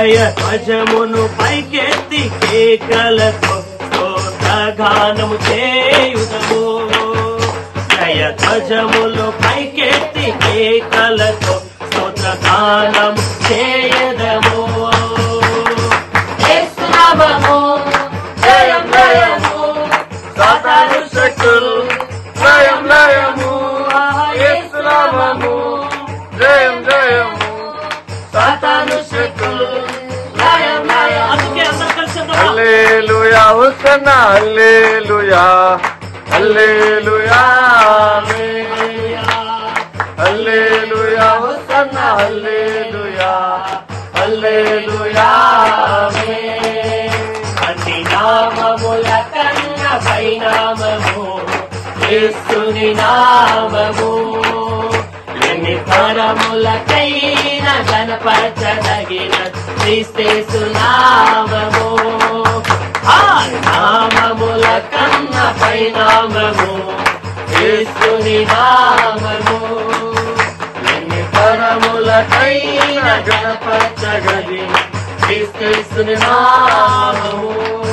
జయ ధ్వజమును పైకెత్తి కేకలతో స్తోత్రగానము చేయుదము జయ ధ్వజములు పైకెత్తి కేకలతో స్తోత్రగానము చేయదము యేసునామము జయం జయము సాతాను శక్తులు జయం జయము యేసునామము జయం జయము సాతాను శక్తులు లయం లయం అందుకే అందరూ కలిసి ఉందామా? హల్లెలూయా హుసన్న హల్లెలూయా హల్లెలూయా హల్లెలూయా హుసన్న హల్లెలూయా హల్లెలూయా అన్ని నామముల కన్న పైనామము యేసుని నామము ఎన్ని పరములకైన గణపరచదగిన క్రీస్తేసు నామము ఆ నామముల కన్న పైనామము యేసుని నామము ఎన్ని పరములకైన గణపరచగలిగిన క్రీస్తేసుని నామము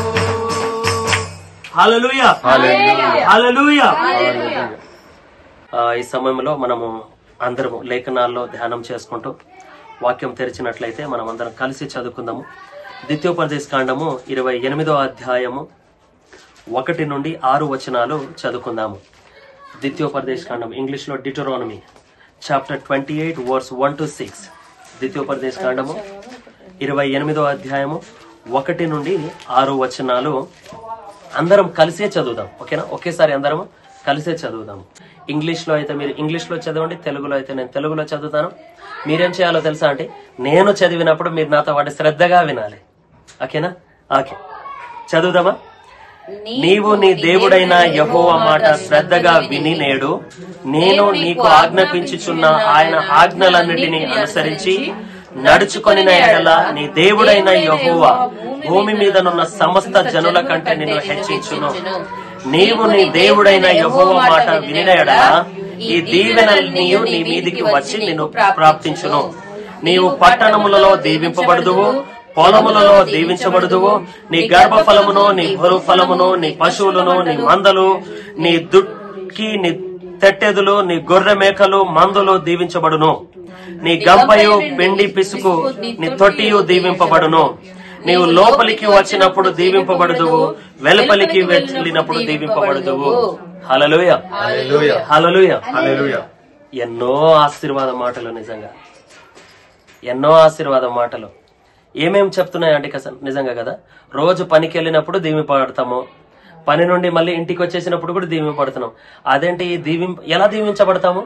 హల్లెలూయా హల్లెలూయా ఆ, ఈ సమయంలో మనము అందరము లేఖనాల్లో ధ్యానం చేసుకుంటూ వాక్యం తెరిచినట్లయితే మనం అందరం కలిసి చదువుకుందాము ద్వితీయోపదేశ కాండము ఇరవై ఎనిమిదో అధ్యాయము ఒకటి నుండి ఆరు వచనాలు చదువుకుందాము ద్వితీయోపదేశ కాండం ఇంగ్లీష్ లో Deuteronomy chapter twenty eight verse one to six ద్వితీయోపదేశ కాండము ఇరవై ఎనిమిదో అధ్యాయము ఒకటి నుండి ఆరు వచనాలు అందరం కలిసే చదువుదాం ఓకేనా ఒకేసారి అందరం కలిసే చదువుదాం ఇంగ్లీష్ లో అయితే మీరు ఇంగ్లీష్ లో చదవండి తెలుగులో అయితే నేను తెలుగులో చదువుతాను మీరేం చేయాలో తెలుసా అంటే నేను చదివినప్పుడు మీరు నాతో వాటి శ్రద్ధగా వినాలి ఓకేనా ఓకే చదువుదామా నీవు నీ దేవుడైన యహోవ మాట శ్రద్ధగా విని నేడు నేను నీకు ఆజ్ఞాపించుచున్న ఆయన ఆజ్ఞలన్నిటినీ అనుసరించి నడుచుకొనిన ఎడల నీ దేవుడైన యహోవ భూమి మీదనున్న సమస్త జనుల కంటే నిన్ను హెచ్చించును నీవు నీ దేవుడైన యహోవ మాట వినిన ఎడల ఈ దీవెనలు నీ మీదికి వచ్చి నిన్ను ప్రాప్తించును నీవు పట్టణములలో దీవింపబడుదువు పొలములలో దీవించబడుదువు నీ గర్భఫలమును నీ బరువు ఫలమును నీ పశువులను నీ మందలు నీ దుడ్కి నీ తెట్టెదులు నీ గొర్రె మేకలు మందులు దీవించబడును నీ గంపయు పిండి పిసుకు నీ తొట్టియు దీవింపబడును నీవు లోపలికి వచ్చినప్పుడు దీవింపబడుదువు వెలుపలికి వెళ్ళినప్పుడు దీవింపబడుదువు హలలుయ హల్లెలూయా హలలుయ హల్లెలూయా ఎన్నో ఆశీర్వాద మాటలు నిజంగా ఎన్నో ఆశీర్వాద మాటలు ఏమేం చెప్తున్నాయి అంటే కస- నిజంగా కదా రోజు పనికి వెళ్ళినప్పుడు దీవింపబడతాము పని నుండి మళ్ళీ ఇంటికి వచ్చేసినప్పుడు కూడా దీవింపబడుతున్నాం అదేంటి ఈ దీవిం ఎలా దీవించబడతాము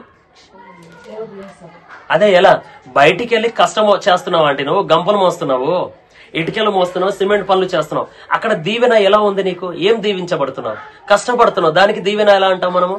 అదే ఎలా బయటికి వెళ్ళి కష్టం చేస్తున్నావు అంటే నువ్వు గంపలు మోస్తున్నావు ఇటుకలు మోస్తున్నావు సిమెంట్ పనులు చేస్తున్నావు అక్కడ దీవెన ఎలా ఉంది నీకు ఏం దీవించబడుతున్నావు కష్టపడుతున్నావు దానికి దీవెన ఎలా అంటాం మనము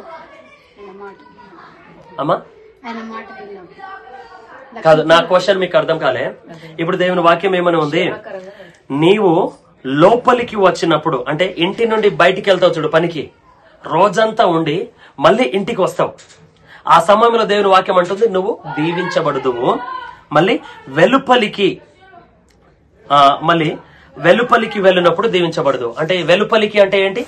అమ్మా ఆయన మాట విన్నాం కాదు నా క్వశ్చన్ మీకు అర్థం కాలే ఇప్పుడు దేవుని వాక్యం ఏమని ఉంది నీవు లోపలికి వచ్చినప్పుడు అంటే ఇంటి నుండి బయటికి వెళ్తావు చూడు పనికి రోజంతా ఉండి మళ్ళీ ఇంటికి వస్తావు ఆ సమయంలో దేవుని వాక్యం అంటుంది నువ్వు దీవించబడుదువు మళ్ళీ వెలుపలికి ఆ, మళ్ళీ వెలుపలికి వెళ్ళినప్పుడు దీవించబడదు అంటే వెలుపలికి అంటే ఏంటి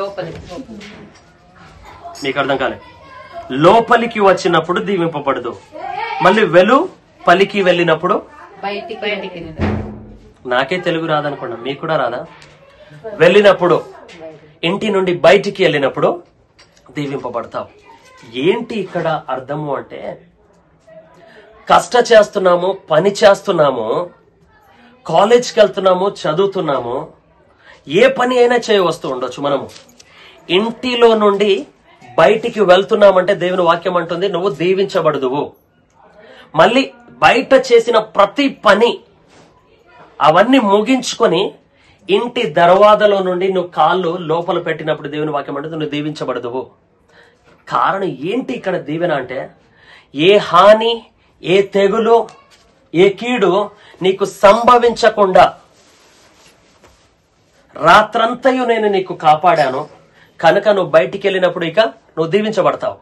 మీకు అర్థం కాలే లోపలికి వచ్చినప్పుడు దీవింపబడదు మళ్ళీ వెలు పలికి వెళ్ళినప్పుడు బయటికి బయటికి నాకే తెలుగు రాదనుకున్నా మీకు కూడా రాదా వెళ్ళినప్పుడు ఇంటి నుండి బయటికి వెళ్ళినప్పుడు దీవింపబడతావు ఏంటి ఇక్కడ అర్థము అంటే కష్ట చేస్తున్నాము పని చేస్తున్నాము కాలేజ్కి వెళ్తున్నాము చదువుతున్నాము ఏ పని అయినా చేయవస్తూ ఉండొచ్చు మనము ఇంటిలో నుండి బయటికి వెళ్తున్నామంటే దేవుని వాక్యం అంటుంది నువ్వు దీవించబడదువు మళ్ళీ బయట చేసిన ప్రతి పని అవన్నీ ముగించుకొని ఇంటి దర్వాదలో నుండి నువ్వు కాళ్ళు లోపల పెట్టినప్పుడు దేవుని వాక్యం అంటే నువ్వు దీవించబడదువు కారణం ఏంటి ఇక్కడ దీవెన అంటే ఏ హాని ఏ తెగులు ఏ కీడు నీకు సంభవించకుండా రాత్రంతయు నేను నీకు కాపాడాను కనుక నువ్వు బయటికి వెళ్ళినప్పుడు ఇక నువ్వు దీవించబడతావు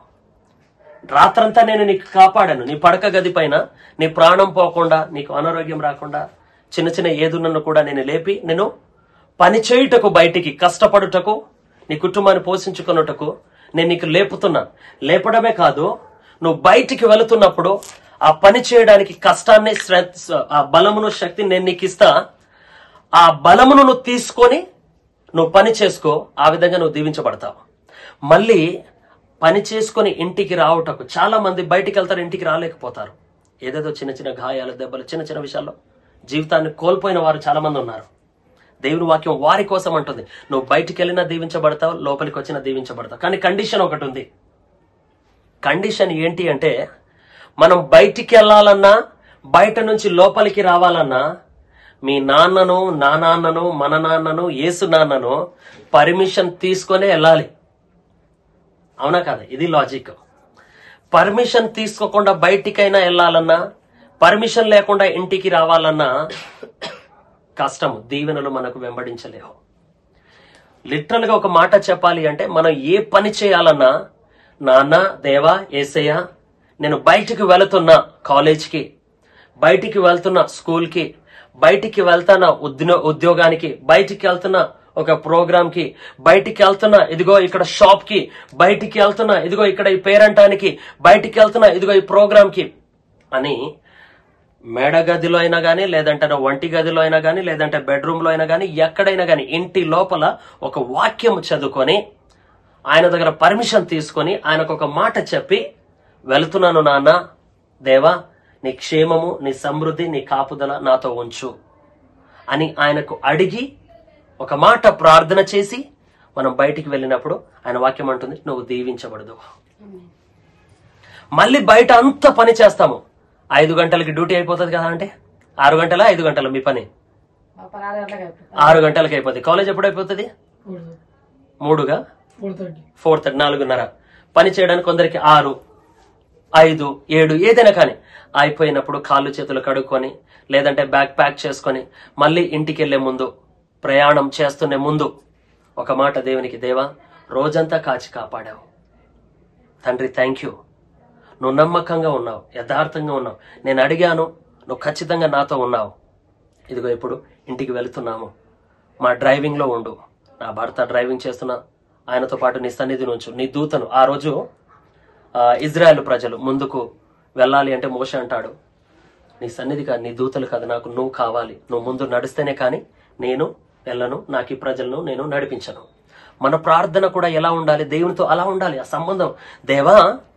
రాత్రంతా నేను నీకు కాపాడాను నీ పడక గది పైన నీ ప్రాణం పోకుండా నీకు అనారోగ్యం రాకుండా చిన్న చిన్న ఏదున్నను కూడా నేను లేపి నేను పని చేయుటకు బయటికి కష్టపడుటకు నీ కుటుంబాన్ని పోషించుకున్నటకు నేను నీకు లేపుతున్నా లేపడమే కాదు నువ్వు బయటికి వెళుతున్నప్పుడు ఆ పని చేయడానికి కష్టాన్ని శ్ర- ఆ బలమును శక్తిని నేను నీకు ఇస్తా ఆ బలమును నువ్వు తీసుకొని నువ్వు పని చేసుకో ఆ విధంగా నువ్వు దీవించబడతావు మళ్ళీ పని చేసుకొని ఇంటికి రావటకు చాలా మంది బయటికి వెళ్తారు ఇంటికి రాలేకపోతారు ఏదేదో చిన్న చిన్న గాయాలు దెబ్బలు చిన్న చిన్న విషయాల్లో జీవితాన్ని కోల్పోయిన వారు చాలా మంది ఉన్నారు దేవుని వాక్యం వారి కోసం అంటుంది నువ్వు బయటికి వెళ్ళినా దీవించబడతావు లోపలికి వచ్చినా దీవించబడతావు కానీ కండిషన్ ఒకటి ఉంది కండిషన్ ఏంటి అంటే మనం బయటికి వెళ్ళాలన్నా బయట నుంచి లోపలికి రావాలన్నా మీ నాన్నను నా నాన్నను మన నాన్నను ఏసు నాన్నను పర్మిషన్ తీసుకొనే వెళ్ళాలి అవునా కదా ఇది లాజిక్ పర్మిషన్ తీసుకోకుండా బయటికైనా వెళ్ళాలన్నా పర్మిషన్ లేకుండా ఇంటికి రావాలన్నా కష్టం దీవెనలు మనకు వెంబడించలేవు లిటరల్ గా ఒక మాట చెప్పాలి అంటే మనం ఏ పని చేయాలన్నా నాన్న దేవా ఏసయ్య నేను బయటికి వెళుతున్నా కాలేజ్కి బయటికి వెళ్తున్నా స్కూల్కి బయటికి వెళ్తున్నా ఉద్యో ఉద్యోగానికి బయటికి వెళ్తున్నా ఒక ప్రోగ్రామ్ కి బయటికి వెళ్తున్నా ఇదిగో ఇక్కడ షాప్ కి బయటికి వెళ్తున్నా ఇదిగో ఇక్కడ ఈ పేరంటానికి బయటికి వెళ్తున్నా ఇదిగో ఈ ప్రోగ్రామ్ కి అని మేడ గదిలో అయినా కానీ లేదంటే నా వంటి గదిలో అయినా కానీ లేదంటే బెడ్రూమ్ లో అయినా కానీ ఎక్కడైనా కానీ ఇంటి లోపల ఒక వాక్యం చదువుకొని ఆయన దగ్గర పర్మిషన్ తీసుకొని ఆయనకు ఒక మాట చెప్పి వెళుతున్నాను నాన్న దేవా నీ క్షేమము నీ సమృద్ధి నీ కాపుదల నాతో ఉంచు అని ఆయనకు అడిగి ఒక మాట ప్రార్థన చేసి మనం బయటికి వెళ్ళినప్పుడు ఆయన వాక్యం అంటుంది నువ్వు దీవించబడదు మళ్ళీ బయట అంత పని చేస్తాము ఐదు గంటలకి డ్యూటీ అయిపోతుంది కదా అంటే ఆరు గంటల ఐదు గంటల మీ పని ఆరు గంటలకి అయిపోతుంది కాలేజ్ ఎప్పుడు అయిపోతుంది మూడుగా ఫోర్ థర్టీ నాలుగున్నర పని చేయడానికి కొందరికి ఆరు ఐదు ఏడు ఏదైనా కానీ అయిపోయినప్పుడు కాళ్ళు చేతులు కడుక్కొని లేదంటే బ్యాగ్ ప్యాక్ చేసుకొని మళ్ళీ ఇంటికి వెళ్లే ముందు ప్రయాణం చేస్తున్నే ముందు ఒక మాట దేవునికి దేవా రోజంతా కాచి కాపాడావు తండ్రి థ్యాంక్ యూ నువ్వు నమ్మకంగా ఉన్నావు యథార్థంగా ఉన్నావు నేను అడిగాను నువ్వు ఖచ్చితంగా నాతో ఉన్నావు ఇదిగో ఇప్పుడు ఇంటికి వెళుతున్నాము మా డ్రైవింగ్ లో ఉండు నా భర్త డ్రైవింగ్ చేస్తున్నా ఆయనతో పాటు నీ సన్నిధి నుంచు నీ దూతను ఆ రోజు ఆ, ఇజ్రాయెల్ ప్రజలు ముందుకు వెళ్ళాలి అంటే మోష అంటాడు నీ సన్నిధి కాదు నీ దూతలు కాదు నాకు నువ్వు కావాలి నువ్వు ముందు నడిస్తేనే కానీ నేను వెళ్ళను నాకు ఈ ప్రజలను నేను నడిపించను మన ప్రార్థన కూడా ఎలా ఉండాలి దేవునితో అలా ఉండాలి ఆ సంబంధం దేవా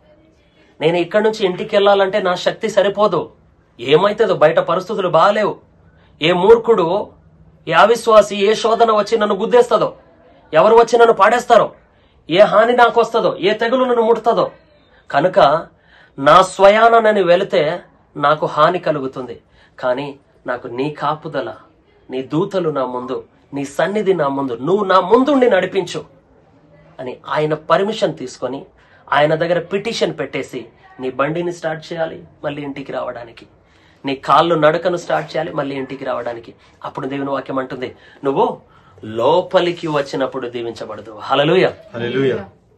నేను ఇక్కడి నుంచి ఇంటికి వెళ్ళాలంటే నా శక్తి సరిపోదు ఏమైతుందో బయట పరిస్థితులు బాగాలేవు ఏ మూర్ఖుడు ఏ అవిశ్వాసి ఏ శోధన వచ్చి నన్ను గుద్దేస్తుందో ఎవరు వచ్చి నన్ను పాడేస్తారో ఏ హాని నాకు వస్తుందో ఏ తెగులు నన్ను ముడుతుందో కనుక నా స్వయాన నేను వెళితే నాకు హాని కలుగుతుంది కానీ నాకు నీ కాపుదల నీ దూతలు నా ముందు నీ సన్నిధి నా ముందు నువ్వు నా ముందుండి నడిపించు అని ఆయన పర్మిషన్ తీసుకొని ఆయన దగ్గర పిటిషన్ పెట్టేసి నీ బండిని స్టార్ట్ చేయాలి మళ్ళీ ఇంటికి రావడానికి నీ కాళ్ళు నడకను స్టార్ట్ చేయాలి మళ్ళీ ఇంటికి రావడానికి అప్పుడు దేవుని వాక్యం అంటుంది నువ్వు లోపలికి వచ్చినప్పుడు దీవించబడదు హలలుయ హల్లెలూయా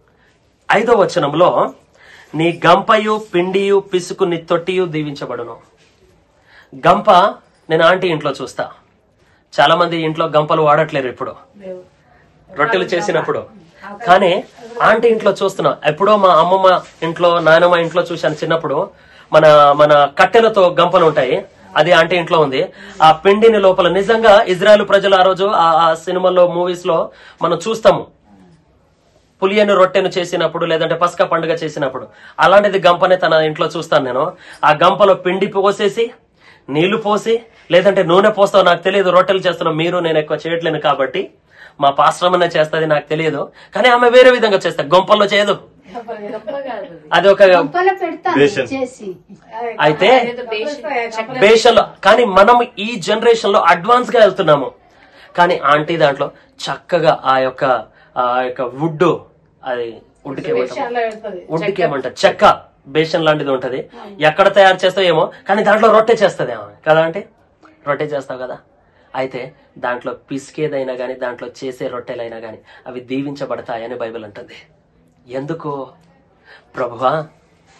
ఐదో వచనంలో నీ గంపయు పిండియు పిసుకు నీ తొట్టియు దీవించబడును గంప నేను ఆంటీ ఇంట్లో చూస్తా చాలా మంది ఇంట్లో గంపలు వాడట్లేరు ఇప్పుడు రొట్టెలు చేసినప్పుడు కానీ ఆంటీ ఇంట్లో చూస్తున్నా ఎప్పుడో మా అమ్మమ్మ ఇంట్లో నాయనమ్మ ఇంట్లో చూశాను చిన్నప్పుడు మన మన కట్టెలతో గంపలు ఉంటాయి అది ఆంటీ ఇంట్లో ఉంది ఆ పిండిని లోపల నిజంగా ఇజ్రాయెల్ ప్రజలు ఆ రోజు ఆ ఆ సినిమాలో మూవీస్ లో మనం చూస్తాము పులియను రొట్టెను చేసినప్పుడు లేదంటే పసక పండుగ చేసినప్పుడు అలాంటిది గంపనే తన ఇంట్లో చూస్తాను నేను ఆ గంపలో పిండి పోసేసి నీళ్లు పోసి లేదంటే నూనె పోస్తావు నాకు తెలియదు రొట్టెలు చేస్తున్నాం మీరు నేను ఎక్కువ చేయట్లేను కాబట్టి మా పాశ్రమనే చేస్తుంది నాకు తెలియదు కానీ ఆమె వేరే విధంగా చేస్తా గొంపల్లో చేయదు అది ఒక గొప్పలో పెడతాను బేషన్. చేసి అయితే బేషన్లో కానీ మనం ఈ జనరేషన్ లో అడ్వాన్స్ గా వెళ్తున్నాము కానీ ఆంటీ దాంట్లో చక్కగా ఆ యొక్క ఆ యొక్క వుడ్ అది వుడ్కి ఏమంటారు వుడ్కి ఏమంటారు చెక్క బేషన్ లాంటిది ఉంటది ఎక్కడ తయారు చేస్తావు ఏమో కానీ దాంట్లో రొట్టె చేస్తుంది ఆమె కదా అంటే రొట్టె చేస్తావు కదా అయితే దాంట్లో పిసికేదైనా గానీ దాంట్లో చేసే రొట్టెలైనా గానీ అవి దీవించబడతాయని బైబిల్ అంటుంది ఎందుకు ప్రభువా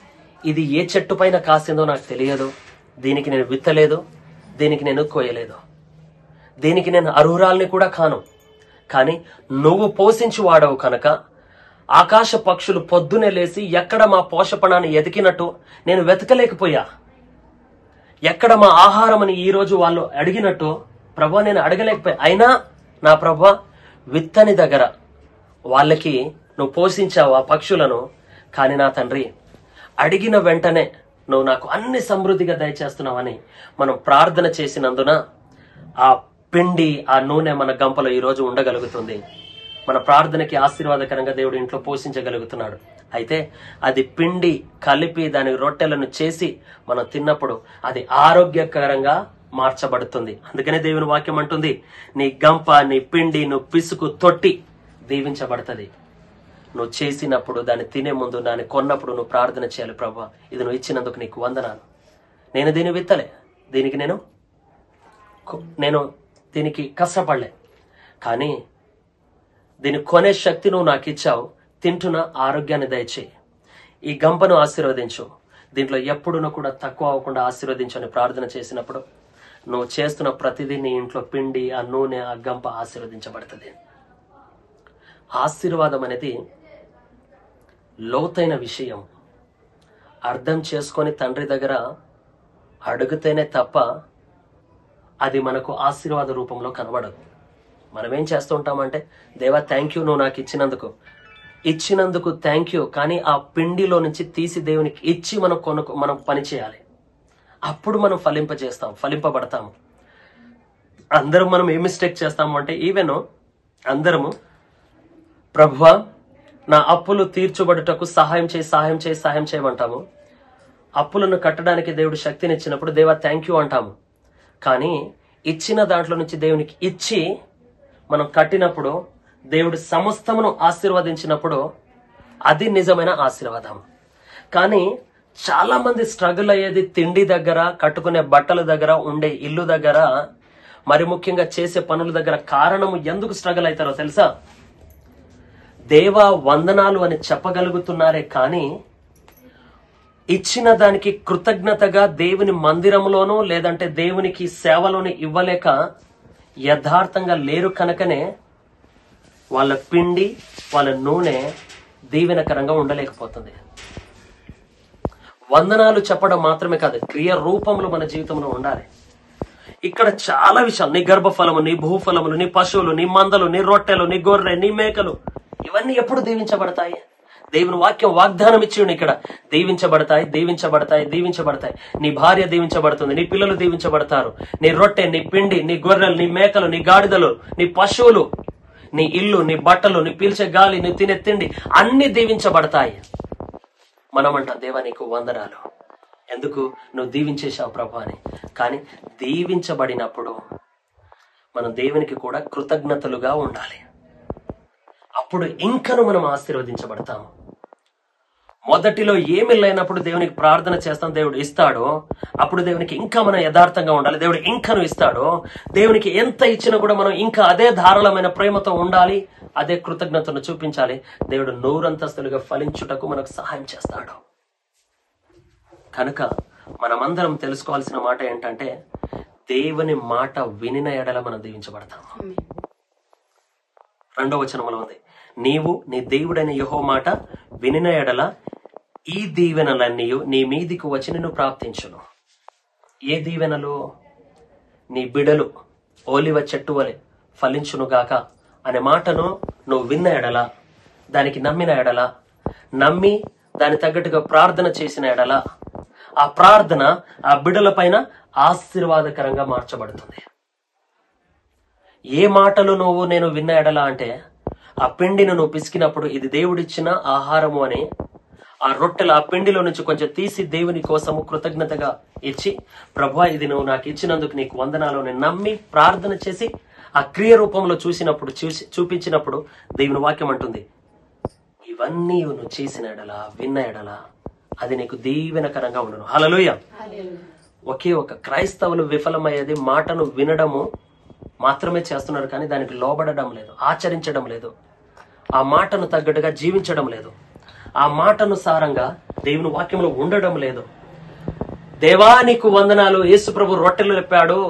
ఇది ఏ చెట్టు పైన కాసిందో నాకు తెలియదు దీనికి నేను విత్తలేదు దీనికి నేను కోయలేదు దీనికి నేను అర్హురాల్ని కూడా కాను కానీ నువ్వు పోషించి వాడవు కనుక ఆకాశ పక్షులు పొద్దునే లేసి ఎక్కడ మా పోషపణాన్ని ఎదికినట్టు నేను వెతకలేకపోయా ఎక్కడ మా ఆహారం అని ఈ రోజు వాళ్ళు అడిగినట్టు ప్రభా నేను అడగలేకపోయా అయినా నా ప్రభా విత్తని దగ్గర వాళ్ళకి నువ్వు పోషించావు ఆ పక్షులను కానీ నా తండ్రి అడిగిన వెంటనే నువ్వు నాకు అన్ని సమృద్ధిగా దయచేస్తున్నావని మనం ప్రార్థన చేసినందున ఆ పిండి ఆ నూనె మన గంపలో ఈ రోజు ఉండగలుగుతుంది మన ప్రార్థనకి ఆశీర్వాదకరంగా దేవుడు ఇంట్లో పోషించగలుగుతున్నాడు అయితే అది పిండి కలిపి దాని రొట్టెలను చేసి మనం తిన్నప్పుడు అది ఆరోగ్యకరంగా మార్చబడుతుంది అందుకనే దేవుని వాక్యం అంటుంది నీ గంప నీ పిండి నువ్వు పిసుకు తొట్టి దీవించబడుతుంది నువ్వు చేసినప్పుడు దాన్ని తినే ముందు దాన్ని కొన్నప్పుడు నువ్వు ప్రార్థన చేయాలి ప్రభా ఇది నువ్వు ఇచ్చినందుకు నీకు వందనాలు నేను దీన్ని విత్తలే దీనికి నేను కు- నేను దీనికి కష్టపడలే కానీ దీన్ని కొనే శక్తి నువ్వు నాకు ఇచ్చావు తింటున్న ఆరోగ్యాన్ని దయచేయి ఈ గంపను ఆశీర్వదించు దీంట్లో ఎప్పుడునూ కూడా తక్కువ అవ్వకుండా ఆశీర్వదించు అని ప్రార్థన చేసినప్పుడు నువ్వు చేస్తున్న ప్రతిదీ నీ ఇంట్లో పిండి ఆ నూనె ఆ గంప ఆశీర్వదించబడుతుంది ఆశీర్వాదం అనేది లోతైన విషయం అర్థం చేసుకొని తండ్రి దగ్గర అడిగితేనే తప్ప అది మనకు ఆశీర్వాద రూపంలో కనబడదు మనం ఏం చేస్తూ ఉంటామంటే దేవా థ్యాంక్ యూ నువ్వు నాకు ఇచ్చినందుకు ఇచ్చినందుకు థ్యాంక్ యూ కానీ ఆ పిండిలో నుంచి తీసి దేవునికి ఇచ్చి మనం కొనుక్కు మనం పని చేయాలి అప్పుడు మనం ఫలింపజేస్తాం ఫలింపబడతాము అందరం మనం ఏ మిస్టేక్ చేస్తాము అంటే ఈవెన్ అందరము ప్రభువా నా అప్పులు తీర్చుబడుటకు సహాయం చేయి సహాయం చేయి సహాయం చేయమంటాము అప్పులను కట్టడానికి దేవుడు శక్తినిచ్చినప్పుడు దేవా థ్యాంక్ యూ అంటాము కానీ ఇచ్చిన దాంట్లో నుంచి దేవునికి ఇచ్చి మనం కట్టినప్పుడు దేవుడు సమస్తమును ఆశీర్వదించినప్పుడు అది నిజమైన ఆశీర్వాదం కానీ చాలా మంది స్ట్రగుల్ అయ్యేది తిండి దగ్గర కట్టుకునే బట్టల దగ్గర ఉండే ఇల్లు దగ్గర మరి ముఖ్యంగా చేసే పనుల దగ్గర కారణము ఎందుకు స్ట్రగుల్ అవుతారో తెలుసా దేవా వందనాలు అని చెప్పగలుగుతున్నారే కానీ ఇచ్చిన దానికి కృతజ్ఞతగా దేవుని మందిరంలోనూ లేదంటే దేవునికి సేవలోని ఇవ్వలేక యథార్థంగా లేరు కనుకనే వాళ్ళ పిండి వాళ్ళ నూనె దీవెనకరంగా ఉండలేకపోతుంది వందనాలు చెప్పడం మాత్రమే కాదు క్రియ రూపంలో మన జీవితంలో ఉండాలి ఇక్కడ చాలా విషయాలు నీ గర్భఫలము నీ భూఫలములు నీ పశువులు నీ మందలు నీ రొట్టెలు నీ గొర్రె నీ మేకలు ఇవన్నీ ఎప్పుడు దీవించబడతాయి దేవుని వాక్యం వాగ్దానం ఇచ్చిండు ఇక్కడ దీవించబడతాయి దీవించబడతాయి దీవించబడతాయి నీ భార్య దీవించబడుతుంది నీ పిల్లలు దీవించబడతారు నీ రొట్టె నీ పిండి నీ గొర్రెలు నీ మేకలు నీ గాడిదలు నీ పశువులు నీ ఇల్లు నీ బట్టలు నీ పీల్చే గాలి నీ తినే తిండి అన్ని దీవించబడతాయి మనమంట దేవా నీకు వందనాలు ఎందుకు నువ్వు దీవించేశావు ప్రభు అని కానీ దీవించబడినప్పుడు మనం దేవునికి కూడా కృతజ్ఞతలుగా ఉండాలి అప్పుడు ఇంకను మనం ఆశీర్వదించబడతాము మొదటిలో ఏమి లేనప్పుడు దేవునికి ప్రార్థన చేస్తాం దేవుడు ఇస్తాడు అప్పుడు దేవునికి ఇంకా మనం యథార్థంగా ఉండాలి దేవుడు ఇంకను ఇస్తాడు దేవునికి ఎంత ఇచ్చినా కూడా మనం ఇంకా అదే ధారాళమైన ప్రేమతో ఉండాలి అదే కృతజ్ఞతను చూపించాలి దేవుడు నూరంతస్తులుగా ఫలించుటకు మనకు సహాయం చేస్తాడు కనుక మనమందరం తెలుసుకోవాల్సిన మాట ఏంటంటే దేవుని మాట వినిన ఎడల మనం దీవించబడతాము రెండో వచనములో ఉంది నీవు నీ దేవుడైన యహో మాట వినిన ఎడల ఈ దీవెనలన్నీ నీ మీదికి వచ్చి నిన్ను ప్రాప్తించును ఏ దీవెనలు నీ బిడలు ఓలివ చెట్టు వలె ఫలించును గాక అనే మాటను నువ్వు విన్న ఎడల దానికి నమ్మిన ఎడల నమ్మి దాని తగ్గట్టుగా ప్రార్థన చేసిన ఎడల ఆ ప్రార్థన ఆ బిడల పైన ఆశీర్వాదకరంగా మార్చబడుతుంది ఏ మాటలు నువ్వు నేను విన్న ఎడలా అంటే ఆ పిండిని నువ్వు పిసికినప్పుడు ఇది దేవుడిచ్చిన ఆహారము అని ఆ రొట్టెల ఆ పిండిలో నుంచి కొంచెం తీసి దేవుని కోసము కృతజ్ఞతగా ఇచ్చి ప్రభా ఇది నువ్వు నాకు ఇచ్చినందుకు నీకు వందనాలు అని నమ్మి ప్రార్థన చేసి ఆ క్రియ రూపంలో చూసినప్పుడు చూసి చూపించినప్పుడు దేవుని వాక్యం అంటుంది ఇవన్నీ నువ్వు చేసిన ఎడలా విన్న ఎడలా అది నీకు దీవెనకరంగా ఉండును హలలుయ ఒకే ఒక క్రైస్తవులు విఫలమయ్యేది మాటను వినడము మాత్రమే చేస్తున్నారు కానీ దానికి లోబడడం లేదు ఆచరించడం లేదు ఆ మాటను తగ్గట్టుగా జీవించడం లేదు ఆ మాటనుసారంగా దేవుని వాక్యంలో ఉండడం లేదు దేవా నీకు వందనాలు యేసు ప్రభు రొట్టెలు లేపాడు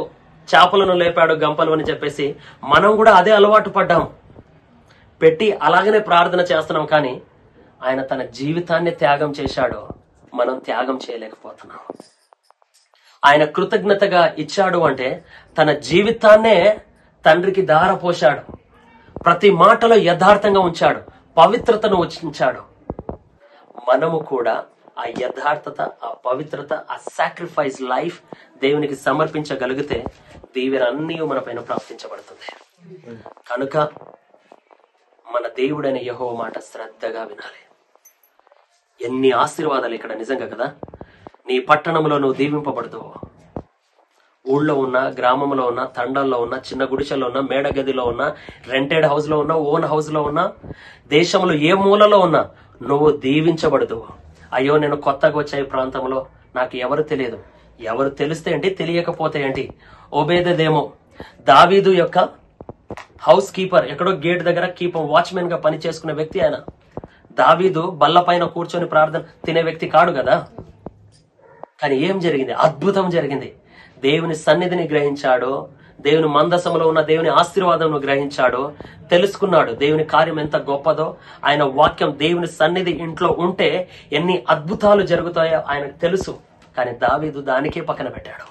చేపలను లేపాడు గంపలు అని చెప్పేసి మనం కూడా అదే అలవాటు పడ్డాం పెట్టి అలాగనే ప్రార్థన చేస్తున్నాం కానీ ఆయన తన జీవితాన్ని త్యాగం చేశాడు మనం త్యాగం చేయలేకపోతున్నాం ఆయన కృతజ్ఞతగా ఇచ్చాడు అంటే తన జీవితాన్నే తండ్రికి దారపోశాడు ప్రతి మాటలో యథార్థంగా ఉంచాడు పవిత్రతను ఉంచాడు మనము కూడా ఆ యథార్థత ఆ పవిత్రత ఆ సాక్రిఫైస్ లైఫ్ దేవునికి సమర్పించగలిగితే దీవెన అన్నీ మన పైన ప్రాప్తించబడుతుంది కనుక మన దేవుడైన యహో మాట శ్రద్ధగా వినాలి ఎన్ని ఆశీర్వాదాలు ఇక్కడ నిజంగా కదా నీ పట్టణంలో నువ్వు దీవింపబడుతావు ఊళ్ళో ఉన్న గ్రామంలో ఉన్న తండల్లో ఉన్న చిన్న గుడిసెలో ఉన్న మేడగదిలో ఉన్న రెంటెడ్ హౌస్ లో ఉన్న ఓన్ హౌస్ లో ఉన్న దేశంలో ఏ మూలలో ఉన్నా నువ్వు దీవించబడదు అయ్యో నేను కొత్తగా వచ్చే ఈ ప్రాంతంలో నాకు ఎవరు తెలియదు ఎవరు తెలిస్తే ఏంటి తెలియకపోతే ఏంటి ఓబేదేమో దావీదు యొక్క హౌస్ కీపర్ ఎక్కడో గేట్ దగ్గర కీపర్ వాచ్మెన్ గా పని చేసుకునే వ్యక్తి ఆయన దావీదు బల్ల పైన కూర్చొని ప్రార్థన తినే వ్యక్తి కాడు కదా కానీ ఏం జరిగింది అద్భుతం జరిగింది దేవుని సన్నిధిని గ్రహించాడు దేవుని మందసములో ఉన్న దేవుని ఆశీర్వాదంను గ్రహించాడు తెలుసుకున్నాడు దేవుని కార్యం ఎంత గొప్పదో ఆయన వాక్యం దేవుని సన్నిధి ఇంట్లో ఉంటే ఎన్ని అద్భుతాలు జరుగుతాయో ఆయనకు తెలుసు కానీ దావీదు దానికే పక్కన పెట్టాడు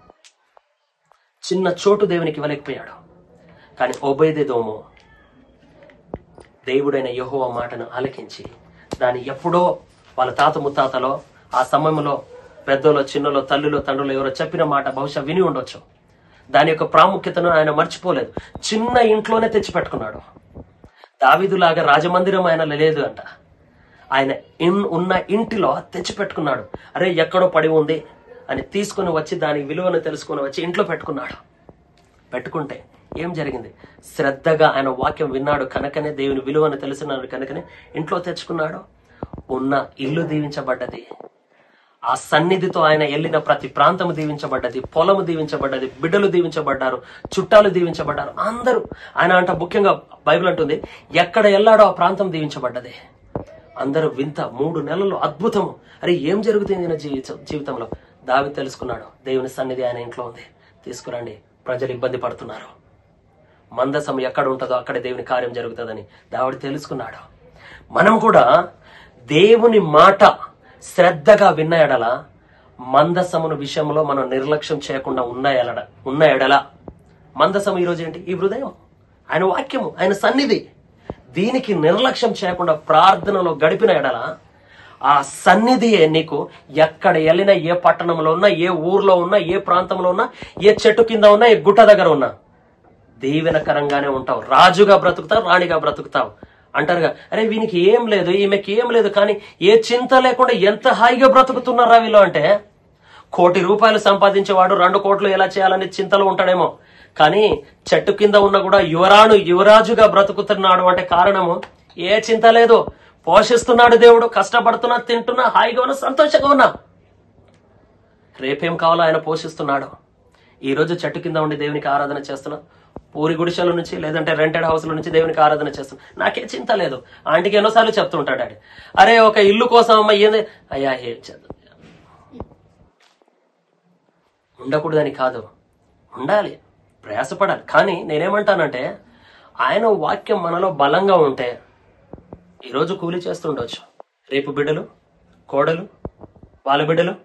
చిన్న చోటు దేవునికి ఇవ్వలేకపోయాడు కానీ ఒబేదేదోమో దేవుడైన యెహోవా మాటను ఆలకించి దాన్ని ఎప్పుడో వాళ్ళ తాత ముత్తాతలో ఆ సమయంలో పెద్దలో చిన్నలో తల్లిలో తండ్రులు ఎవరో చెప్పిన మాట బహుశా విని ఉండొచ్చు దాని యొక్క ప్రాముఖ్యతను ఆయన మర్చిపోలేదు చిన్న ఇంట్లోనే తెచ్చిపెట్టుకున్నాడు దావీదులాగా రాజమందిరం ఆయన లేదు అంట ఆయన ఇన్ ఉన్న ఇంటిలో తెచ్చిపెట్టుకున్నాడు అరే ఎక్కడో పడి ఉంది అని తీసుకొని వచ్చి దాని విలువను తెలుసుకొని వచ్చి ఇంట్లో పెట్టుకున్నాడు పెట్టుకుంటే ఏం జరిగింది శ్రద్ధగా ఆయన వాక్యం విన్నాడు కనుకనే దేవుని విలువను తెలిసినాడు కనుకనే ఇంట్లో తెచ్చుకున్నాడు ఉన్న ఇల్లు దీవించబడ్డది ఆ సన్నిధితో ఆయన వెళ్ళిన ప్రతి ప్రాంతము దీవించబడ్డది పొలము దీవించబడ్డది బిడ్డలు దీవించబడ్డారు చుట్టాలు దీవించబడ్డారు అందరూ ఆయన అంట ముఖ్యంగా బైబిల్ అంటుంది ఎక్కడ వెళ్ళాడో ఆ ప్రాంతం దీవించబడ్డది అందరూ వింత మూడు నెలలు అద్భుతము అరే ఏం జరుగుతుంది ఈయన జీవితం జీవితంలో దావి తెలుసుకున్నాడు దేవుని సన్నిధి ఆయన ఇంట్లో ఉంది తీసుకురండి ప్రజలు ఇబ్బంది పడుతున్నారు మందసం ఎక్కడ ఉంటుందో అక్కడ దేవుని కార్యం జరుగుతుందని దావిడు తెలుసుకున్నాడు మనం కూడా దేవుని మాట శ్రద్ధగా విన్న ఎడల మందసమును విషయంలో మనం నిర్లక్ష్యం చేయకుండా ఉన్న ఎడల ఉన్న ఎడల మందసం ఈరోజు ఏంటి ఈ హృదయం ఆయన వాక్యము ఆయన సన్నిధి దీనికి నిర్లక్ష్యం చేయకుండా ప్రార్థనలో గడిపిన ఎడల ఆ సన్నిధియే నీకు ఎక్కడ వెళ్ళినా ఏ పట్టణంలో ఉన్నా ఏ ఊర్లో ఉన్నా ఏ ప్రాంతంలో ఉన్నా ఏ చెట్టు కింద ఉన్నా ఏ గుట్ట దగ్గర ఉన్నా దీవెనకరంగానే ఉంటావు రాజుగా బ్రతుకుతావు రాణిగా బ్రతుకుతావు అంటారుగా అరే వీనికి ఏం లేదు ఈమెకి ఏం లేదు కానీ ఏ చింత లేకుండా ఎంత హాయిగా బ్రతుకుతున్నారా వీళ్ళు అంటే కోటి రూపాయలు సంపాదించేవాడు రెండు కోట్లు ఎలా చేయాలని చింతలో ఉంటాడేమో కానీ చెట్టు కింద ఉన్న కూడా యువరాణు యువరాజుగా బ్రతుకుతున్నాడు అంటే కారణము ఏ చింత లేదు పోషిస్తున్నాడు దేవుడు కష్టపడుతున్నా తింటున్నా హాయిగా ఉన్నా సంతోషంగా ఉన్నా రేపేం కావాలో ఆయన పోషిస్తున్నాడు ఈ రోజు చెట్టు కింద ఉండి దేవునికి ఆరాధన చేస్తున్నా పూరి గుడిసెల నుంచి లేదంటే రెంటెడ్ హౌస్ నుంచి దేవునికి ఆరాధన చేస్తున్నా నాకే చింత లేదు ఆంటీకి ఎన్నోసార్లు చెప్తుంటాడు డాడీ అరే ఒక ఇల్లు కోసం అమ్మ ఏంది అయ్యా ఏం చేద్దాం ఉండకూడదని కాదు ఉండాలి ప్రయాసపడాలి కానీ నేనేమంటానంటే ఆయన వాక్యం మనలో బలంగా ఉంటే ఈరోజు కూలి చేస్తుండొచ్చు రేపు బిడ్డలు కోడలు వాళ్ళ బిడ్డలు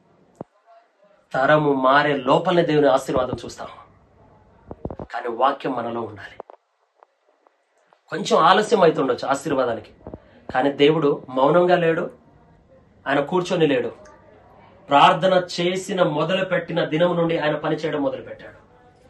తరము మారే లోపలనే దేవుని ఆశీర్వాదం చూస్తాం కానీ వాక్యం మనలో ఉండాలి కొంచెం ఆలస్యం అవుతుండొచ్చు ఆశీర్వాదానికి కానీ దేవుడు మౌనంగా లేడు ఆయన కూర్చొని లేడు ప్రార్థన చేసిన మొదలు పెట్టిన దినం నుండి ఆయన పని చేయడం మొదలు పెట్టాడు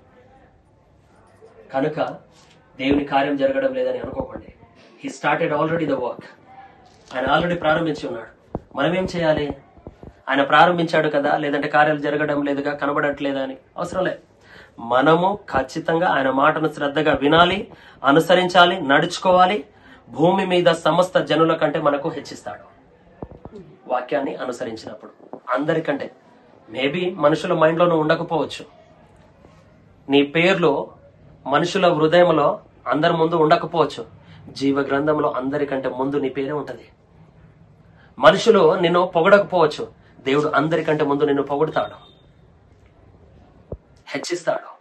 కనుక దేవుని కార్యం జరగడం లేదని అనుకోకండి he started already the work ఆయన ఆల్రెడీ ప్రారంభించి ఉన్నాడు మనం ఏం చేయాలి ఆయన ప్రారంభించాడు కదా లేదంటే కార్యాలు జరగడం లేదుగా కనబడట్లేదా అని అవసరం లేదు మనము ఖచ్చితంగా ఆయన మాటను శ్రద్ధగా వినాలి అనుసరించాలి నడుచుకోవాలి భూమి మీద సమస్త జనుల కంటే మనకు హెచ్చిస్తాడు వాక్యాన్ని అనుసరించినప్పుడు అందరికంటే మేబీ మనుషుల మైండ్లోనూ ఉండకపోవచ్చు నీ పేర్లు మనుషుల హృదయంలో అందరి ముందు ఉండకపోవచ్చు జీవ గ్రంథంలో అందరికంటే ముందు నీ పేరే ఉంటది మనుషులు నిన్ను పొగడకపోవచ్చు దేవుడు అందరికంటే ముందు నిన్ను పొగుడుతాడు హెచ్చిస్తాడు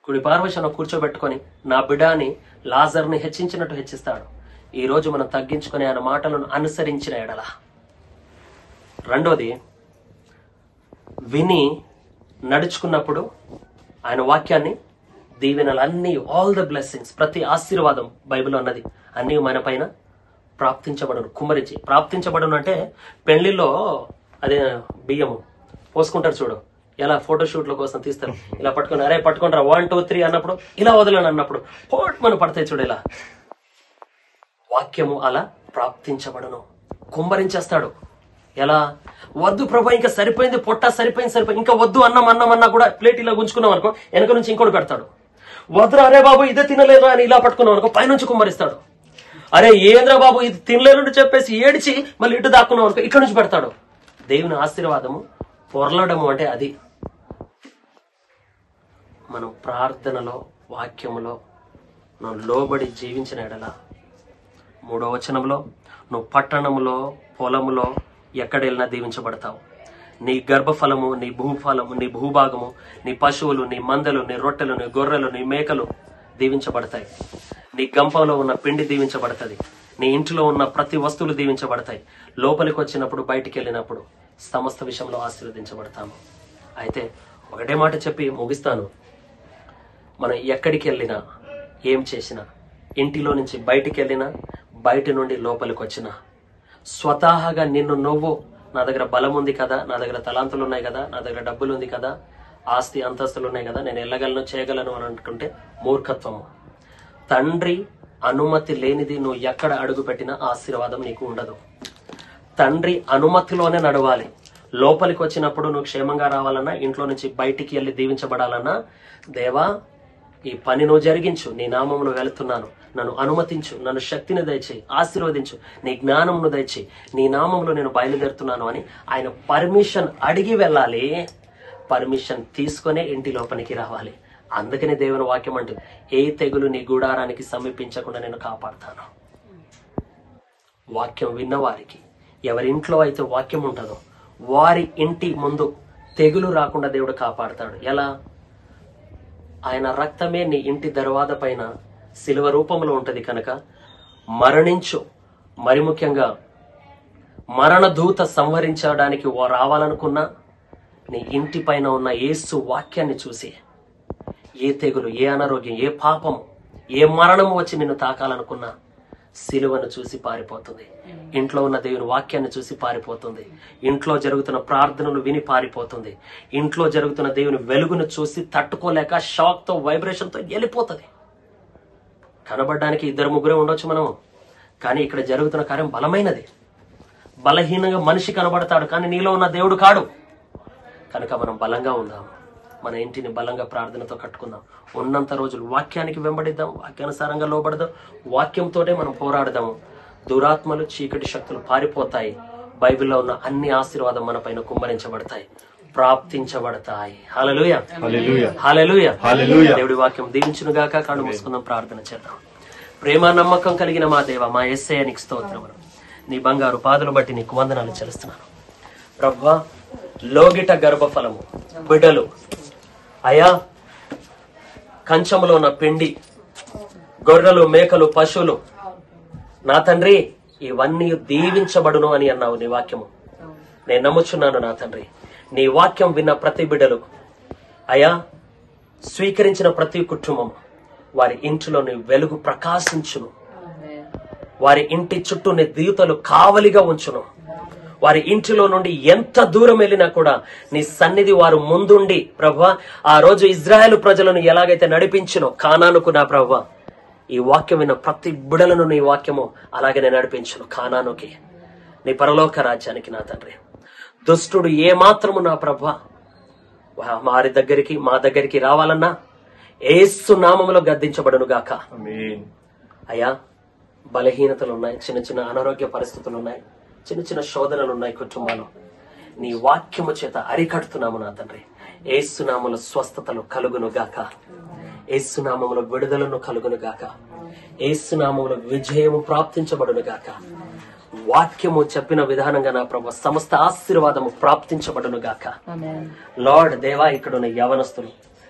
కుడి పార్వశను కూర్చోబెట్టుకొని నా బిడాని లాజర్ని హెచ్చించినట్టు హెచ్చిస్తాడు ఈ రోజు మనం తగ్గించుకొని ఆయన మాటలను అనుసరించిన ఎడల రెండోది విని నడుచుకున్నప్పుడు ఆయన వాక్యాన్ని దీవెనలన్నీ ఆల్ ద బ్లెస్సింగ్స్ ప్రతి ఆశీర్వాదం బైబిల్ అన్నది అన్నీ మన పైన ప్రాప్తించబడును కుమ్మరించి ప్రాప్తించబడును అంటే పెళ్లిలో అదే బియ్యము పోసుకుంటారు చూడు ఎలా ఫోటోషూట్ల కోసం తీస్తారు ఇలా పట్టుకొని అరే పట్టుకుంటారా వన్ టూ త్రీ అన్నప్పుడు ఇలా వదలను అన్నప్పుడు పోట్ మన పడతాయి చూడు ఇలా వాక్యము అలా ప్రాప్తించబడును కుమ్మరించేస్తాడు ఎలా వద్దు ప్రభా ఇంకా సరిపోయింది పొట్ట సరిపోయింది సరిపోయింది ఇంకా వద్దు అన్నం అన్నం అన్నా కూడా ప్లేట్ ఇలా ఉంచుకున్నాం అనుకో వెనక నుంచి ఇంకోటి పెడతాడు వద్దురా అరే బాబు ఇదే తినలేదు అని ఇలా పట్టుకున్నాం అనుకో పైనుంచి కుమ్మరిస్తాడు అరే ఏంద్రా బాబు ఇది తినలేను చెప్పేసి ఏడిచి మళ్ళీ ఇటు దాక్కున్నాం అనుకో ఇక్కడ నుంచి పెడతాడు దేవుని ఆశీర్వాదము పొరలడము అంటే అది మనం ప్రార్థనలో వాక్యములో మనం లోబడి జీవించిన ఎడల మూడో వచనంలో నువ్వు పట్టణంలో పొలములో ఎక్కడ వెళ్ళినా దీవించబడతావు నీ గర్భఫలము నీ భూఫలము నీ భూభాగము నీ పశువులు నీ మందలు నీ రొట్టెలు నీ గొర్రెలు నీ మేకలు దీవించబడతాయి నీ గంపంలో ఉన్న పిండి దీవించబడుతుంది నీ ఇంటిలో ఉన్న ప్రతి వస్తువులు దీవించబడతాయి లోపలికి వచ్చినప్పుడు బయటికి వెళ్ళినప్పుడు సమస్త విషయంలో ఆశీర్వదించబడతాము అయితే ఒకటే మాట చెప్పి ముగిస్తాను మనం ఎక్కడికి వెళ్ళినా ఏం చేసినా ఇంటిలో నుంచి బయటికి వెళ్ళినా బయట నుండి లోపలికి వచ్చినా స్వతహాగా నిన్ను నువ్వు నా దగ్గర బలం ఉంది కదా నా దగ్గర తలాంతులు ఉన్నాయి కదా నా దగ్గర డబ్బులు ఉంది కదా ఆస్తి అంతస్తులు ఉన్నాయి కదా నేను వెళ్ళగలను చేయగలను అని అనుకుంటే మూర్ఖత్వము తండ్రి అనుమతి లేనిది నువ్వు ఎక్కడ అడుగు పెట్టినా ఆశీర్వాదం నీకు ఉండదు తండ్రి అనుమతిలోనే నడవాలి లోపలికి వచ్చినప్పుడు నువ్వు క్షేమంగా రావాలన్నా ఇంట్లో నుంచి బయటికి వెళ్ళి దీవించబడాలన్నా దేవా ఈ పని నువ్వు జరిగించు నీ నామంలో వెళుతున్నాను నన్ను అనుమతించు నన్ను శక్తిని దయచేయి ఆశీర్వదించు నీ జ్ఞానంను దయచేయి నీ నామంలో నేను బయలుదేరుతున్నాను అని ఆయన పర్మిషన్ అడిగి వెళ్ళాలి పర్మిషన్ తీసుకొనే ఇంటి లోపలికి రావాలి అందుకనే దేవుని వాక్యం అంటుంది ఏ తెగులు నీ గూడారానికి సమీపించకుండా నేను కాపాడుతాను వాక్యం విన్నవారికి ఎవరి ఇంట్లో అయితే వాక్యం ఉంటుందో వారి ఇంటి ముందు తెగులు రాకుండా దేవుడు కాపాడుతాడు ఎలా ఆయన రక్తమే నీ ఇంటి దర్వాద పైన శిలువ రూపంలో ఉంటది కనుక మరణించు మరి ముఖ్యంగా మరణ దూత సంహరించడానికి ఓ రావాలనుకున్నా నీ ఇంటి పైన ఉన్న యేసు వాక్యాన్ని చూసి ఏ తెగులు ఏ అనారోగ్యం ఏ పాపం ఏ మరణం వచ్చి నిన్ను తాకాలనుకున్నా సిలువను చూసి పారిపోతుంది ఇంట్లో ఉన్న దేవుని వాక్యాన్ని చూసి పారిపోతుంది ఇంట్లో జరుగుతున్న ప్రార్థనలు విని పారిపోతుంది ఇంట్లో జరుగుతున్న దేవుని వెలుగును చూసి తట్టుకోలేక షాక్ తో వైబ్రేషన్ తో వెళ్ళిపోతుంది కనబడడానికి ఇద్దరు ముగ్గురే ఉండొచ్చు మనం కానీ ఇక్కడ జరుగుతున్న కార్యం బలమైనది బలహీనంగా మనిషి కనబడతాడు కానీ నీలో ఉన్న దేవుడు కాడు కనుక మనం బలంగా ఉందాం మన ఇంటిని బలంగా ప్రార్థనతో కట్టుకుందాం ఉన్నంత రోజులు వాక్యానికి వెంబడిద్దాం వాక్యానుసారంగా లోబడదాం వాక్యంతోనే మనం పోరాడదాం దురాత్మలు చీకటి శక్తులు పారిపోతాయి బైబిల్లో ఉన్న అన్ని ఆశీర్వాదం మన పైన కుమ్మరించబడతాయి ప్రాప్తించబడతాయి హలలుయ హల్లెలూయా. హలలుయ హల్లెలూయా. దేవుడి వాక్యం దీవించును గాక కళ్ళు మూసుకుందాం ప్రార్థన చేద్దాం ప్రేమ నమ్మకం కలిగిన మా దేవ మా ఎస్ఐ నీకు స్తోత్రములు నీ బంగారు పాదులు బట్టి నీకు వందనాలు చెల్లిస్తున్నాను ప్రభా లోగిట గర్భఫలము బిడ్డలు అయా కంచములో ఉన్న పిండి గొర్రెలు మేకలు పశువులు నా తండ్రి ఇవన్నీ దీవించబడును అని అన్నావు నీ వాక్యము నేను నమ్ముచున్నాను నా తండ్రి నీ వాక్యం విన్న ప్రతి బిడ్డలు అయా స్వీకరించిన ప్రతి కుటుంబం వారి ఇంటిలో నీ వెలుగు ప్రకాశించును వారి ఇంటి చుట్టూ నీ దీవతలు కావలిగా ఉంచును వారి ఇంటిలో నుండి ఎంత దూరం వెళ్ళినా కూడా నీ సన్నిధి వారు ముందుండి ప్రభా ఆ రోజు ఇజ్రాయెల్ ప్రజలను ఎలాగైతే నడిపించినో కానానుకు నా ప్రభా ఈ వాక్యం విన్న ప్రతి బిడలను నీ వాక్యము అలాగే నేను నడిపించును కానానుకి నీ పరలోక రాజ్యానికి నా తండ్రి దుష్టుడు ఏ మాత్రము నా ప్రభా వా- వారి దగ్గరికి మా దగ్గరికి రావాలన్నా ఏసు నామములో గద్దించబడును గాక ఆమేన్ అయ్యా బలహీనతలు ఉన్నాయి చిన్న చిన్న అనారోగ్య పరిస్థితులు ఉన్నాయి చిన్న చిన్న శోధనలు ఉన్నాయి కుటుంబాలు నీ వాక్యము చేత అరికడుతున్నాము నా తండ్రి ఏసునామముల స్వస్థతలు కలుగును గాక ఏసునామముల విడుదలను కలుగును గాక ఏసునామముల విజయము ప్రాప్తించబడును గాక వాక్యము చెప్పిన విధానంగా నా ప్రభు సమస్త ఆశీర్వాదము ప్రాప్తించబడును గాక లార్డ్ దేవా ఇక్కడ ఉన్న యవనస్తులు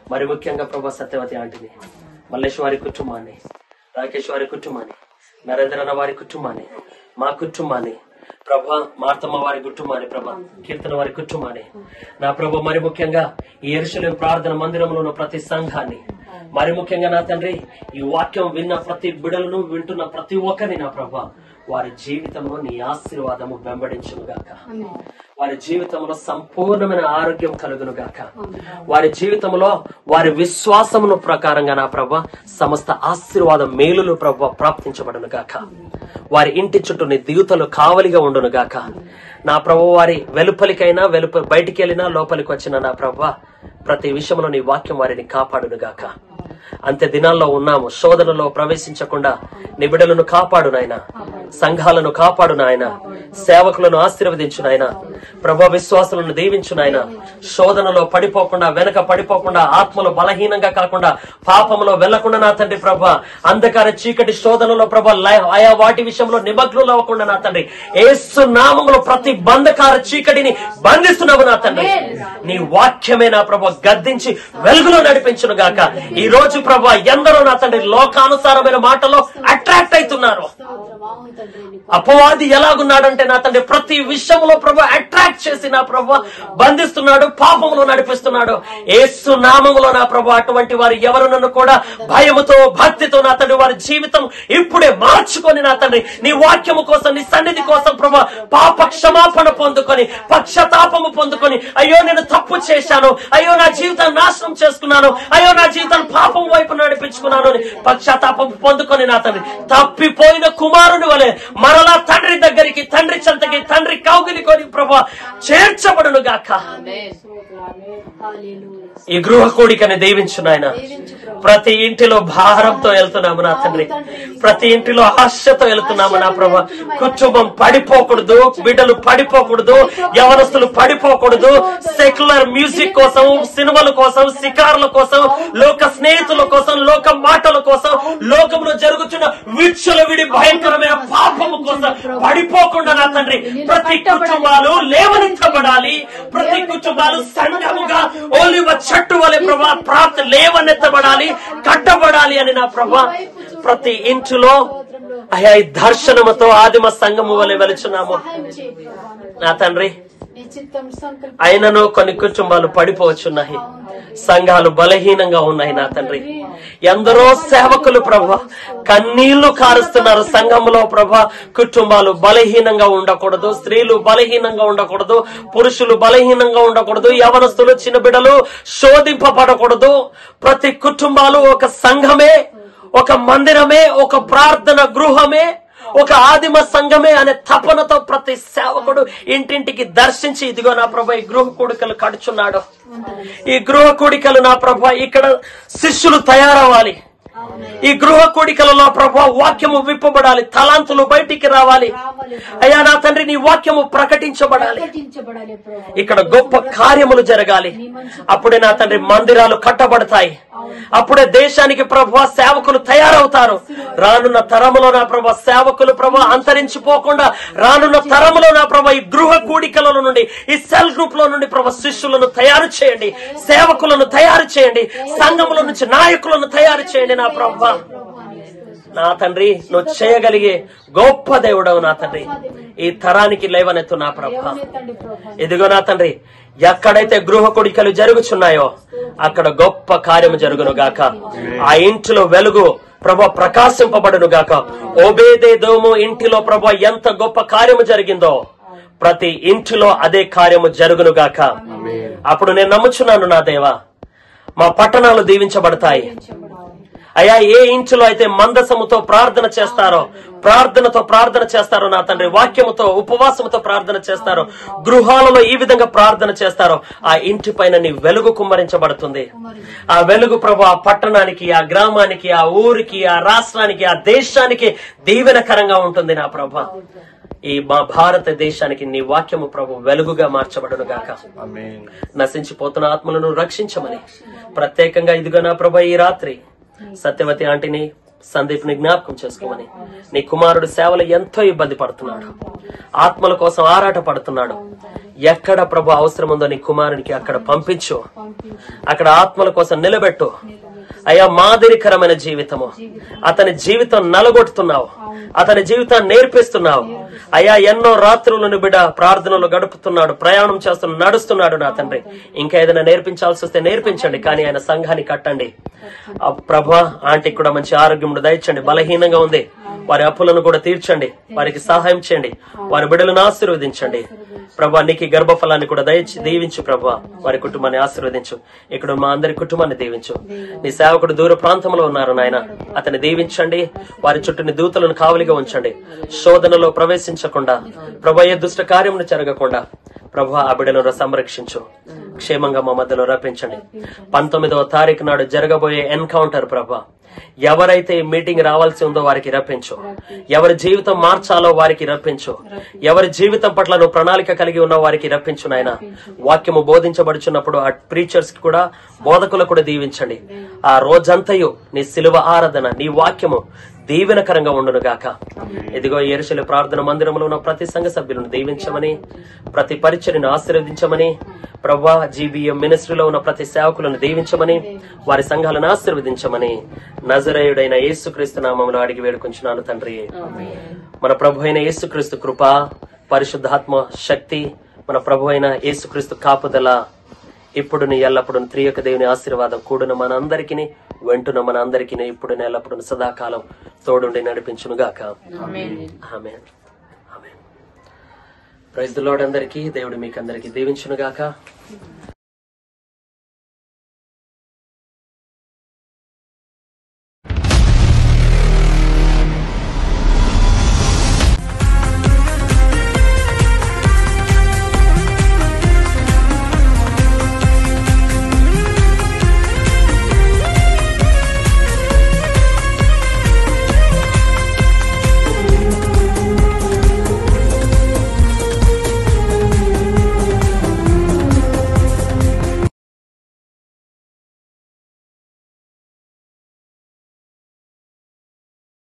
మరి ముఖ్యంగా ప్రభా సత్యవతి ఆంటీని మల్లేష్ వారి కుటుంబాన్ని రాకేష్ వారి కుటుంబాన్ని నరేంద్ర అన్న వారి కుటుంబాన్ని మా కుటుంబాన్ని ప్రభా మార్తమ్మ వారి కుటుంబాన్ని ప్రభా కీర్తన వారి కుటుంబాన్ని నా ప్రభు మరి ముఖ్యంగా ఈ ఎరుసలేం ప్రార్థన మందిరంలో ఉన్న ప్రతి సంఘాన్ని మరి ముఖ్యంగా నా తండ్రి ఈ వాక్యం విన్న ప్రతి బిడలను వింటున్న ప్రతి ఒక్కరిని నా ప్రభా వారి జీవితంలో నీ ఆశీర్వాదము వెంబడించును గాక వారి జీవితంలో సంపూర్ణమైన ఆరోగ్యం కలుగును గాక వారి జీవితంలో వారి విశ్వాసమును ప్రకారంగా నా ప్రభ సమస్త ఆశీర్వాదం మేలులు ప్రభ ప్రాప్తించబడును గాక వారి ఇంటి చుట్టూ నీ దిగుతలు కావలిగా ఉండును గాక నా ప్రభు వారి వెలుపలికైనా వెలుప బయటికి వెళ్ళినా లోపలికి వచ్చిన నా ప్రభ ప్రతి విషయంలో నీ వాక్యం వారిని కాపాడును గాక అంత్య దినాల్లో ఉన్నాము శోధనలో ప్రవేశించకుండా నిబిడలను కాపాడు నాయన సంఘాలను కాపాడు నాయన సేవకులను ఆశీర్వదించు నాయన ప్రభా విశ్వాసులను దీవించు నాయన శోధనలో పడిపోకుండా వెనక పడిపోకుండా ఆత్మలు బలహీనంగా కాకుండా పాపంలో వెళ్లకుండా నా తండ్రి ప్రభా అంధకార చీకటి శోధనలో ప్రభా లయ- ఆయా వాటి విషయంలో నిమగ్నులు అవ్వకుండా నా తండ్రి ఏసు నామంలో ప్రతి బంధకార చీకటిని బంధిస్తున్నావు నా తండ్రి నీ వాక్యమే నా ప్రభా గద్దించి వెలుగులో నడిపించును గాక ఈ రోజు ప్రభా ఎందరో నా తండ్రి లోకానుసారమైన మాటలో అట్రాక్ట్ అవుతున్నారు అపవాది ఎలాగున్నాడంటే నా తండ్రి ప్రతి విషయంలో ప్రభు అట్రాక్ట్ చేసి నా ప్రభు బంధిస్తున్నాడు పాపంలో నడిపిస్తున్నాడు ఏసు నామములో నా ప్రభు అటువంటి వారు ఎవరునన్ను కూడా భయముతో భక్తితో నా తండ్రి వారి జీవితం ఇప్పుడే మార్చుకొని నా తండ్రి నీ వాక్యము కోసం నీ సన్నిధి కోసం ప్రభు పాప క్షమాపణ పొందుకొని పక్షతాపము పొందుకొని అయ్యో నేను తప్పు చేశాను అయ్యో నా జీవితాన్ని నాశనం చేసుకున్నాను అయ్యో నా జీవితాన్ని పాపం వైపు నడిపించుకున్నాను అని పక్షతాపం పొందుకొని నా తండ్రి తప్పిపోయిన కుమారుని వలె మరలా తండ్రి దగ్గరికి తండ్రి చెంతకి తండ్రి కౌగిలికొని ప్రభా చేర్చబడును గాక ఈ గృహ కోడికని దీవించు నాయన ప్రతి ఇంటిలో భారంతో వెళ్తున్నాము నా తండ్రి ప్రతి ఇంటిలో ఆశతో వెళ్తున్నాము నా ప్రభా కుటుంబం పడిపోకూడదు బిడ్డలు పడిపోకూడదు యవనస్తులు పడిపోకూడదు సెక్యులర్ మ్యూజిక్ కోసం సినిమాల కోసం శికారుల కోసం లోక స్నేహితుల కోసం లోక మాటల కోసం లోకంలో జరుగుతున్న విచ్చుల విడి భయంకరమైన పాపము కోసం పడిపోకుండా నా తండ్రి ప్రతి కుటుంబాలు లేవనెత్తబడాలి ప్రతి కుటుంబాలు సంఘముగా ఓలివ చెట్టు వలె ప్రభా ప్రాప్తి లేవనెత్తబడాలి కట్టబడాలి అని నా ప్రభా ప్రతి ఇంటిలో అయా ఈ దర్శనముతో ఆదిమ సంఘము వలె వెలుచున్నాము నా తండ్రి అయినను కొన్ని కుటుంబాలు పడిపోవచ్చున్నాయి సంఘాలు బలహీనంగా ఉన్నాయి నా తండ్రి ఎందరో సేవకులు ప్రభా కన్నీళ్లు కారుస్తున్నారు సంఘంలో ప్రభా కుటుంబాలు బలహీనంగా ఉండకూడదు స్త్రీలు బలహీనంగా ఉండకూడదు పురుషులు బలహీనంగా ఉండకూడదు యవనస్తులు చిన్న బిడ్డలు శోధింపబడకూడదు ప్రతి కుటుంబాలు ఒక సంఘమే ఒక మందిరమే ఒక ప్రార్థన గృహమే ఒక ఆదిమ సంఘమే అనే తపనతో ప్రతి సేవకుడు ఇంటింటికి దర్శించి ఇదిగో నా ప్రభా ఈ గృహ కూడికలు కడుచున్నాడు ఈ గృహ కూడికలు నా ప్రభా ఇక్కడ శిష్యులు తయారవ్వాలి ఈ గృహ కూడికలలో ప్రభా వాక్యము విప్పబడాలి తలాంతులు బయటికి రావాలి అయ్యా నా తండ్రి నీ వాక్యము ప్రకటించబడాలి ప్రకటించబడాలి ప్రభు ఇక్కడ గొప్ప కార్యములు జరగాలి అప్పుడే నా తండ్రి మందిరాలు కట్టబడతాయి అప్పుడే దేశానికి ప్రభు సేవకులు తయారవుతారు రానున్న తరములో నా ప్రభు సేవకులు ప్రభు అంతరించిపోకుండా రానున్న తరములో నా ప్రభు ఈ గృహ కూడికల నుండి ఈ సెల్ గ్రూప్ లో నుండి ప్రభు శిష్యులను తయారు చేయండి సేవకులను తయారు చేయండి సంఘముల నుంచి నాయకులను తయారు చేయండి నా ప్రభు నా తండ్రి నువ్వు చేయగలిగే గొప్ప దేవుడవు నా తండ్రి ఈ తరానికి లేవనెత్తు నా ప్రభ తండ్రి ప్రభు ఇదిగో నా తండ్రి ఎక్కడైతే గృహ కొడికలు జరుగుచున్నాయో అక్కడ గొప్ప కార్యము జరుగును గాక ఆ ఇంటిలో వెలుగు ప్రభ ప్రకాశింపబడును గాక ఓబేదే దోము ఇంటిలో ప్రభ ఎంత గొప్ప కార్యము జరిగిందో ప్రతి ఇంటిలో అదే కార్యము జరుగును గాక అప్పుడు నేను నమ్ముచున్నాను నా దేవా మా పట్టణాలు దీవించబడతాయి అయ్యా ఏ ఇంచులో అయితే మందసముతో ప్రార్థన చేస్తారో ప్రార్థనతో ప్రార్థన చేస్తారో నా తండ్రి వాక్యముతో ఉపవాసముతో ప్రార్థన చేస్తారో గృహాలలో ఈ విధంగా ప్రార్థన చేస్తారో ఆ ఇంటి పైన నీ వెలుగు కుమ్మరించబడుతుంది ఆ వెలుగు ప్రభు ఆ పట్టణానికి ఆ గ్రామానికి ఆ ఊరికి ఆ రాష్ట్రానికి ఆ దేశానికి దీవెనకరంగా ఉంటుంది నా ప్రభ ఈ మా భారతదేశానికి నీ వాక్యము ప్రభు వెలుగుగా మార్చబడును గాక ఆమేన్ నశించిపోతున్న ఆత్మలను రక్షించమని ప్రత్యేకంగా ఇదిగో నా ప్రభ ఈ రాత్రి సత్యవతి ఆంటీని సందీప్ ని జ్ఞాపకం చేసుకోమని నీ కుమారుడు సేవలు ఎంతో ఇబ్బంది పడుతున్నాడు ఆత్మల కోసం ఆరాట పడుతున్నాడు ఎక్కడ ప్రభు అవసరం ఉందో నీ కుమారునికి అక్కడ పంపించు పంపించు అక్కడ ఆత్మల కోసం నిలబెట్టు అయ్యా మాదిరికరమైన జీవితము అతని జీవితం నలగొట్టుతున్నావు అతని జీవితాన్ని నేర్పిస్తున్నావు అయ్యా ఎన్నో రాత్రులను బిడ్డ ప్రార్థనలు గడుపుతున్నాడు ప్రయాణం చేస్తున్నాడు నడుస్తున్నాడు నా తండ్రి ఇంకా ఏదైనా నేర్పించాల్సి వస్తే నేర్పించండి కానీ ఆయన సంఘాన్ని కట్టండి ఆ ప్రభా ఆంటీకి కూడా మంచి ఆరోగ్యం దయచండి బలహీనంగా ఉంది వారి అప్పులను కూడా తీర్చండి వారికి సహాయం చేయండి వారి బిడ్డలను ఆశీర్వదించండి ప్రభా నీకు గర్భఫలాన్ని కూడా దయచి దీవించు ప్రభా వారి కుటుంబాన్ని ఆశీర్వదించు ఇక్కడ మా అందరి కుటుంబాన్ని దీవించు నీ సేవకుడు దూర ప్రాంతంలో ఉన్నారు నాయన అతన్ని దీవించండి వారి చుట్టూ నీ దూతలను కావలిగా ఉంచండి శోధనలో ప్రవేశించకుండా ప్రభా ఏ దుష్ట కార్యమును జరగకుండా ప్రభా ఆ బిడ్డలను సంరక్షించు క్షేమంగా మా మధ్యలో రప్పించండి పంతొమ్మిదవ తారీఖు నాడు జరగబోయే ఎన్కౌంటర్ ప్రభా ఎవరైతే ఈ మీటింగ్ రావాల్సి ఉందో వారికి రప్పించు ఎవరి జీవితం మార్చాలో వారికి రప్పించు ఎవరి జీవితం పట్ల నువ్వు ప్రణాళిక కలిగి ఉన్న వారికి రప్పించు నాయన వాక్యము బోధించబడుచున్నప్పుడు ఆ ప్రీచర్స్ కి కూడా బోధకులు కూడా దీవించండి ఆ రోజంతయు నీ సిలువ ఆరాధన నీ వాక్యము దీవెనకరంగా ఉండును గాక ఇదిగో ఎరుసల ప్రార్థన మందిరంలో ఉన్న ప్రతి సంఘ సభ్యులను దీవించమని ప్రతి పరిచర్ని ఆశీర్వదించమని ప్రభా జీబీఎం మినిస్ట్రీలో ఉన్న ప్రతి సేవకులను దీవించమని వారి సంఘాలను ఆశీర్వదించమని నజరేయుడైన యేసుక్రీస్తు నామంలో అడిగి వేడుకుంటున్నాను తండ్రి మన ప్రభు అయిన యేసుక్రీస్తు కృప పరిశుద్ధాత్మ శక్తి మన ప్రభు అయిన యేసుక్రీస్తు కాపుదల ఇప్పుడు నీ ఎల్లప్పుడు త్రియక దేవుని ఆశీర్వాదం కూడిన మన అందరికీ వెంటున మన అందరికీ ఇప్పుడు ఎల్లప్పుడు సదాకాలం తోడుండి నడిపించును గాక ఆమె ప్రైజ్ లార్డ్ అందరికీ దేవుడు మీకు అందరికీ దీవించును గాక